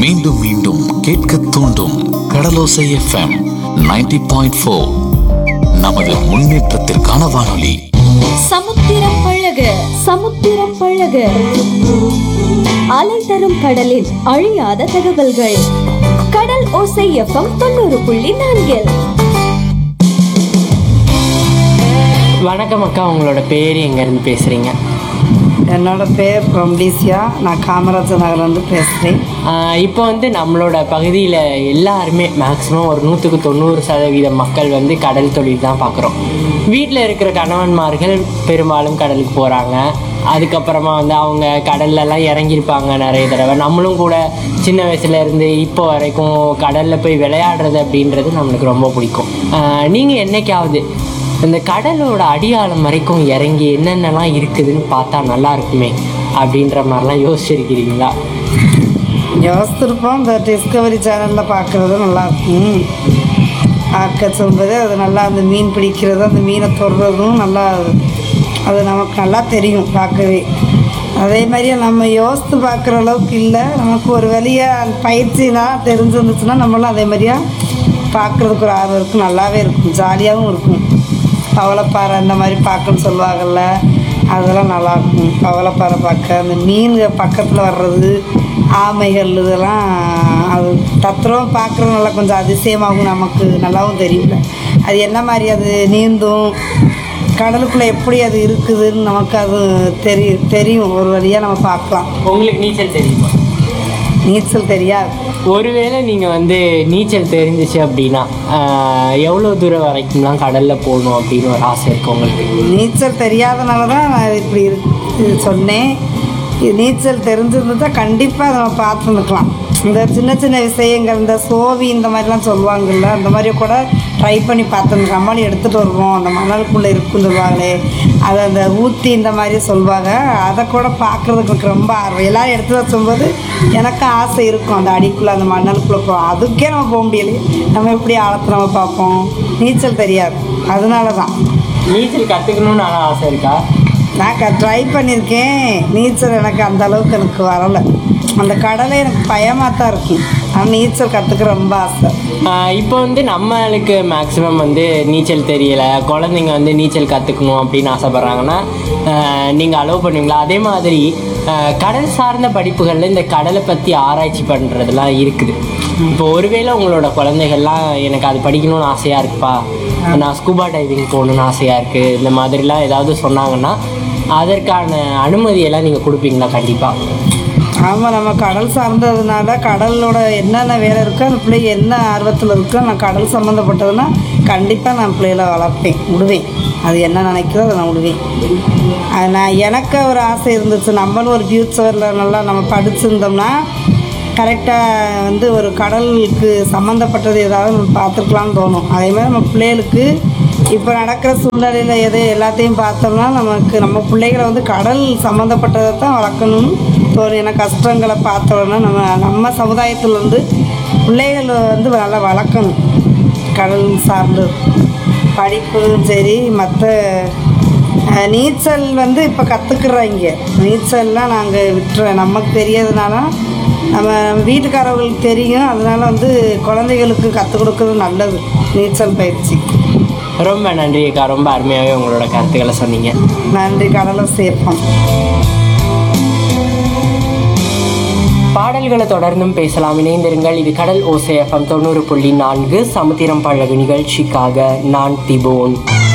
மீண்டும் மீண்டும் கேட்க தூண்டும் கடலோசை எஃப்எம் 90.4 பாயிண்ட் ஃபோர் நமது முன்னேற்றத்திற்கான வானொலி சமுத்திரம் பழக சமுத்திரம் பழக அலை தரும் கடலில் அழியாத தகவல்கள் கடல் ஓசை எஃப்எம் தொண்ணூறு புள்ளி நான்கில் வணக்கம் அக்கா உங்களோட பேர் எங்கேருந்து பேசுகிறீங்க என்னோட பேர் பிரம்டிசியா நான் காமராஜர் நகர்லேருந்து பேசுகிறேன் இப்போ வந்து நம்மளோட பகுதியில் எல்லாருமே மேக்ஸிமம் ஒரு நூற்றுக்கு தொண்ணூறு சதவீத மக்கள் வந்து கடல் தொழில் தான் பார்க்குறோம் வீட்டில் இருக்கிற கணவன்மார்கள் பெரும்பாலும் கடலுக்கு போகிறாங்க அதுக்கப்புறமா வந்து அவங்க கடல்லலாம் இறங்கியிருப்பாங்க நிறைய தடவை நம்மளும் கூட சின்ன வயசுல இருந்து இப்போ வரைக்கும் கடலில் போய் விளையாடுறது அப்படின்றது நம்மளுக்கு ரொம்ப பிடிக்கும் நீங்கள் என்னைக்காவது இந்த கடலோட அடியாழம் வரைக்கும் இறங்கி என்னென்னலாம் இருக்குதுன்னு பார்த்தா நல்லா இருக்குமே அப்படின்ற மாதிரிலாம் யோசிச்சிருக்கிறீங்களா யோசித்திருப்போம் இந்த டிஸ்கவரி சேனலில் பார்க்குறது நல்லாயிருக்கும் ஆக்க சொல்வது அது நல்லா அந்த மீன் பிடிக்கிறது அந்த மீனை தொடுறதும் நல்லா அது நமக்கு நல்லா தெரியும் பார்க்கவே அதே மாதிரியே நம்ம யோசித்து பார்க்குற அளவுக்கு இல்லை நமக்கு ஒரு வழியாக பயிற்சினா தெரிஞ்சிருந்துச்சுன்னா நம்மளும் அதே மாதிரியா பார்க்குறதுக்கு ஒரு ஆர்வம் இருக்கும் நல்லாவே இருக்கும் ஜாலியாகவும் இருக்கும் பவளப்பாறை அந்த மாதிரி பார்க்கணும்னு சொல்லுவாங்கள்ல அதெல்லாம் நல்லாயிருக்கும் பவளப்பாறை பார்க்க அந்த மீன்கள் பக்கத்தில் வர்றது ஆமைகள் இதெல்லாம் அது தத்துரம் பார்க்குறது நல்லா கொஞ்சம் அதிசயமாகும் நமக்கு நல்லாவும் தெரியல அது என்ன மாதிரி அது நீந்தும் கடலுக்குள்ளே எப்படி அது இருக்குதுன்னு நமக்கு அது தெரியும் தெரியும் ஒரு வழியாக நம்ம பார்க்கலாம் உங்களுக்கு நீச்சல் தெரியுமா நீச்சல் தெரியாது ஒருவேளை நீங்கள் வந்து நீச்சல் தெரிஞ்சிச்சு அப்படின்னா ஆஹ், எவ்வளோ தூரம் வரைக்கும்லாம் கடலில் போகணும் அப்படின்னு ஒரு ஆசை இருக்கு உங்களுக்கு நீச்சல் தெரியாதனால தான் நான் இப்படி இருக்கு சொன்னேன் இது நீச்சல் தெரிஞ்சிருந்தா கண்டிப்பாக நம்ம பார்த்துருந்துக்கலாம் இந்த சின்ன சின்ன விஷயங்கள் இந்த சோவி இந்த மாதிரிலாம் சொல்லுவாங்கல்ல அந்த மாதிரி கூட ட்ரை பண்ணி பார்த்துருந்துக்கலாம் நம்மளும் எடுத்துகிட்டு வருவோம் அந்த மணலுக்குள்ளே இருக்குன்னு சொல்லுவாங்களே அதை அந்த ஊற்றி இந்த மாதிரி சொல்லுவாங்க அதை கூட பார்க்குறதுக்கு எனக்கு ரொம்ப ஆர்வம் எல்லோரும் எடுத்து வச்சும்போது எனக்கு ஆசை இருக்கும் அந்த அடிக்குள்ளே அந்த மணலுக்குள்ளே போ அதுக்கே நம்ம போக முடியலையே நம்ம எப்படி ஆழத்தை நம்ம பார்ப்போம் நீச்சல் தெரியாது அதனால தான் நீச்சல் கற்றுக்கணும்னு ஆனால் ஆசை இருக்கா நான் க ட்ரை பண்ணியிருக்கேன் நீச்சல் எனக்கு அந்த அளவுக்கு எனக்கு வரலை அந்த கடலை எனக்கு பயமாக தான் இருக்கும் ஆனால் நீச்சல் கற்றுக்க ரொம்ப ஆசை ஆஹ் இப்போ வந்து நம்மளுக்கு மேக்ஸிமம் வந்து நீச்சல் தெரியல குழந்தைங்க வந்து நீச்சல் கற்றுக்கணும் அப்படின்னு ஆசைப்பட்றாங்கன்னா நீங்கள் அலோவ் பண்ணுவீங்களா அதே மாதிரி ஆஹ் கடல் சார்ந்த படிப்புகளில் இந்த கடலை பற்றி ஆராய்ச்சி பண்ணுறதுலாம் இருக்குது இப்போ ஒருவேளை உங்களோட குழந்தைகள்லாம் எனக்கு அது படிக்கணும்னு ஆசையாக இருக்குப்பா நான் ஸ்கூபா டைவிங் போகணுன்னு ஆசையாக இருக்குது இந்த மாதிரிலாம் ஏதாவது சொன்னாங்கன்னா அதற்கான அனுமதியெல்லாம் நீங்கள் கொடுப்பீங்களா கண்டிப்பாக ஆமாம் நம்ம கடல் சார்ந்ததுனால கடலோட என்னென்ன வேலை இருக்கோ அந்த பிள்ளை என்ன ஆர்வத்தில் இருக்கோ நான் கடல் சம்மந்தப்பட்டதுன்னா கண்டிப்பாக நான் பிள்ளைகளை வளர்ப்பேன் விடுவேன் அது என்ன நினைக்கிறோ அதை நான் விடுவேன் அது நான் எனக்கு ஒரு ஆசை இருந்துச்சு நம்மளும் ஒரு ஃப்யூச்சரில் நல்லா நம்ம படிச்சிருந்தோம்னா கரெக்டாக வந்து ஒரு கடலுக்கு சம்மந்தப்பட்டது ஏதாவது நம்ம பார்த்துருக்கலாம்னு தோணும் அதே மாதிரி நம்ம பிள்ளைகளுக்கு இப்போ நடக்கிற சூழ்நிலையில் எது எல்லாத்தையும் பார்த்தோம்னா நமக்கு நம்ம பிள்ளைகளை வந்து கடல் சம்மந்தப்பட்டதை தான் வளர்க்கணும்னு தோணும் ஏன்னா கஷ்டங்களை பார்த்த உடனே நம்ம நம்ம சமுதாயத்தில் வந்து பிள்ளைகளை வந்து நல்லா வளர்க்கணும் கடல் சார்ந்து படிப்பும் சரி மற்ற அஹ், நீச்சல் வந்து இப்போ கற்றுக்குறாங்க நீச்சல்லாம் நாங்கள் விட்டுறோம் நமக்கு தெரியாதனால நம்ம வீட்டுக்காரவங்களுக்கு தெரியும் அதனால வந்து குழந்தைகளுக்கு கற்றுக் கொடுக்கறது நல்லது நீச்சல் பயிற்சி ரொம்ப நன்றி அக்கா ரொம்ப அருமையாகவே உங்களோட கருத்துக்களை சொன்னீங்க நன்றி கடலும் சேர்ப்போம் பாடல்களை தொடர்ந்தும் பேசலாம் இணைந்திருங்கள் இது கடல் ஓசை எஃப்எம் தொண்ணூறு புள்ளி நான்கு சமுத்திரம் பழகு நிகழ்ச்சிக்காக நான் திபோன்